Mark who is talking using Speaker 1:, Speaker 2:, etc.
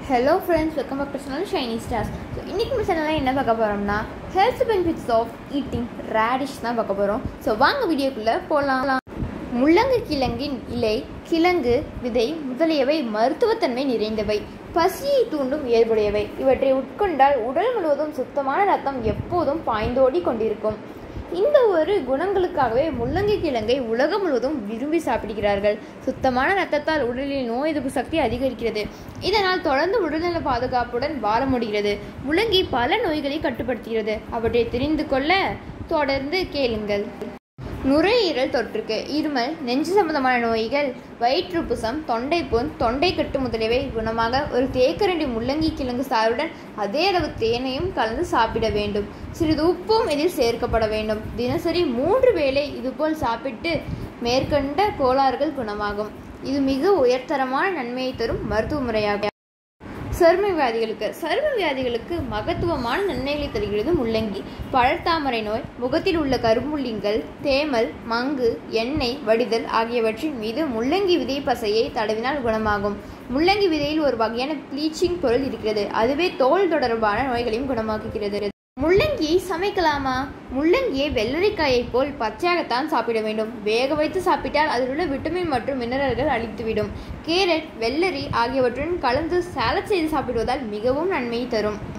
Speaker 1: hello friends welcome back to channel shiny stars so இன்றைக்கி நம்ம சேனலில் என்ன பார்க்க போகிறோம்னா health benefits of eating radish தான் பார்க்க போகிறோம் ஸோ வாங்க வீடியோக்குள்ளே போகலாம் முள்ளங்கு கிழங்கின் இலை கிழங்கு விதை முதலியவை மருத்துவத்தன்மை நிறைந்தவை பசியை தூண்டும் இயல்புடையவை இவற்றை உட்கொண்டால் உடல் முழுவதும் சுத்தமான ரத்தம் எப்போதும் பாய்ந்தோடி கொண்டிருக்கும் இந்த ஒரு குணங்களுக்காகவே முள்ளங்கி கிழங்கை உலகம் முழுவதும் விரும்பி சாப்பிடுகிறார்கள் சுத்தமான ரத்தத்தால் உடலில் நோய் எதிர்ப்பு சக்தி அதிகரிக்கிறது இதனால் தொடர்ந்து உடல்நல பாதுகாப்புடன் வாழ முடிகிறது முள்ளங்கி பல நோய்களை கட்டுப்படுத்துகிறது அவற்றை தெரிந்து கொள்ள தொடர்ந்து கேளுங்கள் நுரையீரல் தொற்றுக்கு இருமல் நெஞ்சு சம்பந்தமான நோய்கள் வயிற்றுப்புசம் தொண்டைப்புண் தொண்டைக்கட்டு முதலியவை குணமாக ஒரு தேக்கரண்டி முள்ளங்கி கிழங்கு சாறுடன் அதே அளவு தேனையும் கலந்து சாப்பிட வேண்டும் சிறிது உப்பும் இதில் சேர்க்கப்பட வேண்டும் தினசரி மூன்று வேளை இதுபோல் சாப்பிட்டு மேற்கண்ட கோளாறுகள் குணமாகும் இது மிக உயர்தரமான நன்மையை தரும் மருத்துவ முறையாகும் சரும வியாதிகளுக்கு சரும வியாதிகளுக்கு மகத்துவமான நன்மைகளை தருகிறது முள்ளங்கி பழத்தாமரை நோய் முகத்தில் உள்ள கரும்புள்ளிங்கள் தேமல் மங்கு எண்ணெய் வடிதல் ஆகியவற்றின் மீது முள்ளங்கி விதை பசையை தடவினால் குணமாகும் முள்ளங்கி விதையில் ஒரு வகையான ப்ளீச்சிங் பொருள் இருக்கிறது அதுவே தோல் தொடர்பான நோய்களையும் குணமாக்குகிறது முள்ளங்கியை சமைக்கலாமா முள்ளங்கியை வெள்ளரிக்காயைப் போல் பச்சையாகத்தான் சாப்பிட வேண்டும் வேக வைத்து சாப்பிட்டால் அதில் உள்ள விட்டமின் மற்றும் மினரல்கள் அழித்துவிடும் கேரட் வெள்ளரி ஆகியவற்றுடன் கலந்து சாலட் செய்து சாப்பிடுவதால் மிகவும் நன்மை தரும்